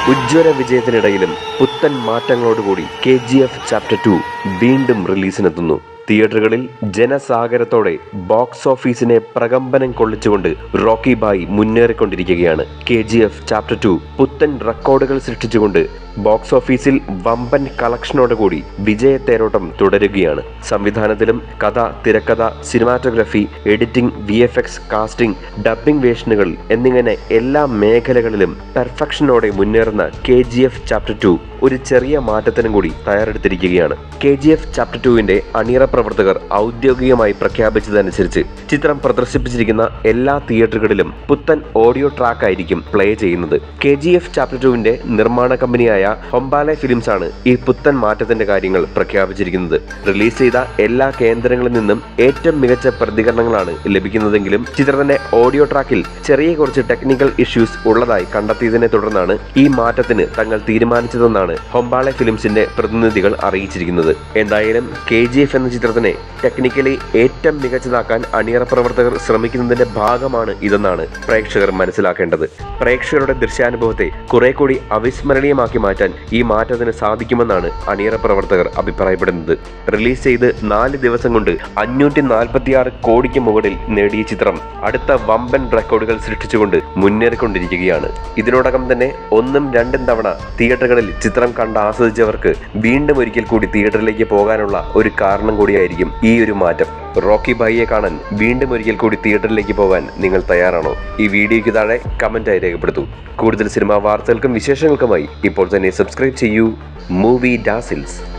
ഉജ്ജ്വല വിജയത്തിനിടയിലും പുത്തൻ മാറ്റങ്ങളോടുകൂടി K G F chapter two വീണ്ടും റിലീസിനെത്തുന്നു തിയേറ്ററുകളിൽ ജനസാഗരത്തോടെ ബോക്സ് ഓഫീസിനെ പ്രകമ്പനം കൊള്ളിച്ചുകൊണ്ട് റോക്കി ബായ് മുന്നേറിക്കൊണ്ടിരിക്കുകയാണ് K G F chapter two പുത്തൻ റെക്കോർഡുകൾ സൃഷ്ടിച്ചുകൊണ്ട് ബോക്സ് ഓഫീസിൽ വമ്പൻ കളക്ഷനോടുകൂടി വിജയത്തേരോട്ടം തുടരുകയാണ് സംവിധാനത്തിലും കഥ തിരക്കഥ cinematography editing V F X casting dubbing വേഷനുകൾ എന്നിങ്ങനെ എല്ലാ മേഖലകളിലും പെർഫെക്ഷനോടെ മുന്നേറുന്ന K G F chapter two ഒരു ചെറിയ മാറ്റത്തിനും കൂടി തയ്യാറെടുത്തിരിക്കുകയാണ് കെ ജി എഫ് ചാപ്റ്റർ ടുവിന്റെ അണിയറ പ്രവർത്തകർ ഔദ്യോഗികമായി പ്രഖ്യാപിച്ചതനുസരിച്ച് ചിത്രം പ്രദർശിപ്പിച്ചിരിക്കുന്ന എല്ലാ തിയേറ്ററുകളിലും പുത്തൻ ഓഡിയോ ട്രാക്ക് ആയിരിക്കും പ്ലേ ചെയ്യുന്നത് കെ ജി എഫ് ചാപ്റ്റർ ടുവിന്റെ നിർമ്മാണ കമ്പനിയായ ഹൊമ്പാലെ ഫിലിംസ് ആണ് ഈ പുത്തൻ മാറ്റത്തിന്റെ കാര്യങ്ങൾ പ്രഖ്യാപിച്ചിരിക്കുന്നത് റിലീസ് ചെയ്ത എല്ലാ കേന്ദ്രങ്ങളിൽ നിന്നും ഏറ്റവും മികച്ച പ്രതികരണങ്ങളാണ് ലഭിക്കുന്നതെങ്കിലും ചിത്രത്തിന്റെ ഓഡിയോ ട്രാക്കിൽ ചെറിയ കുറച്ച് ടെക്നിക്കൽ ഇഷ്യൂസ് ഉള്ളതായി കണ്ടെത്തിയതിനെ തുടർന്നാണ് ഈ മാറ്റത്തിന് തങ്ങൾ തീരുമാനിച്ചതെന്നാണ് ഹൊമ്പാളെ ഫിലിംസിന്റെ പ്രതിനിധികൾ അറിയിച്ചിരിക്കുന്നത് എന്തായാലും കെ ജി എഫ് എന്ന ചിത്രത്തിനെ ടെക്നിക്കലി ഏറ്റവും മികച്ചതാക്കാൻ അണിയറ പ്രവർത്തകർ ശ്രമിക്കുന്നതിന്റെ ഭാഗമാണ് ഇതെന്നാണ് പ്രേക്ഷകർ മനസ്സിലാക്കേണ്ടത് പ്രേക്ഷകരുടെ ദൃശ്യാനുഭവത്തെ കുറെ കൂടി അവിസ്മരണീയമാക്കി മാറ്റാൻ ഈ മാറ്റത്തിന് സാധിക്കുമെന്നാണ് അണിയറ പ്രവർത്തകർ അഭിപ്രായപ്പെടുന്നത് റിലീസ് ചെയ്ത് നാല് ദിവസം കൊണ്ട് അഞ്ഞൂറ്റി നാൽപ്പത്തിയാറ് കോടിക്ക് മുകളിൽ നേടിയ ചിത്രം അടുത്ത വമ്പൻ റെക്കോർഡുകൾ സൃഷ്ടിച്ചുകൊണ്ട് മുന്നേറിക്കൊണ്ടിരിക്കുകയാണ് ഇതിനോടകം തന്നെ ഒന്നും രണ്ടും തവണ തിയേറ്ററുകളിൽ ചിത്രം കണ്ട് ആസ്വദിച്ചവർക്ക് വീണ്ടും ഒരിക്കൽ കൂടി തിയേറ്ററിലേക്ക് പോകാനുള്ള ഒരു കാരണം കൂടിയായിരിക്കും ഈ ഒരു മാറ്റം റോക്കി ബായിയെ കാണാൻ വീണ്ടും ഒരിക്കൽ കൂടി തിയേറ്ററിലേക്ക് പോകാൻ നിങ്ങൾ തയ്യാറാണോ ഈ വീഡിയോയ്ക്ക് താഴെ കമന്റായി രേഖപ്പെടുത്തൂ കൂടുതൽ സിനിമാ വാർത്തകൾക്കും വിശേഷങ്ങൾക്കുമായി ഇപ്പോൾ തന്നെ സബ്സ്ക്രൈബ് ചെയ്യൂ മൂവി ഡാസിൽസ്